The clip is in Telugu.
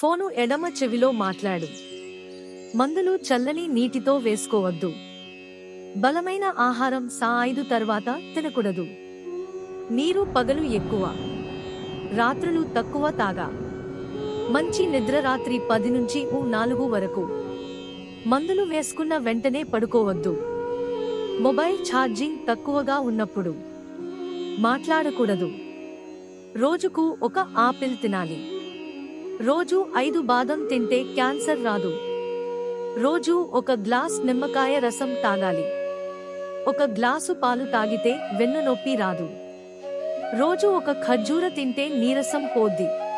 ఫోను ఎడమ చెవిలో మాట్లాడు మందులు చల్లని నీటితో వేసుకోవద్దు బలమైన ఆహారం సా ఐదు తర్వాత తినకూడదు నీరు పగలు ఎక్కువ రాత్రులు తక్కువ తాగా మంచి నిద్ర రాత్రి పది నుంచి ఊ నాలుగు వరకు మందులు వేసుకున్న వెంటనే పడుకోవద్దు మొబైల్ ఛార్జింగ్ తక్కువగా ఉన్నప్పుడు మాట్లాడకూడదు రోజుకు ఒక ఆపిల్ తినాలి రోజు ఐదు బాదం తింటే క్యాన్సర్ రాదు రోజు ఒక గ్లాస్ నిమ్మకాయ రసం తాగాలి ఒక గ్లాసు పాలు తాగితే వెన్నునొప్పి రాదు రోజు ఒక ఖర్జూర తింటే నీరసం పోద్ది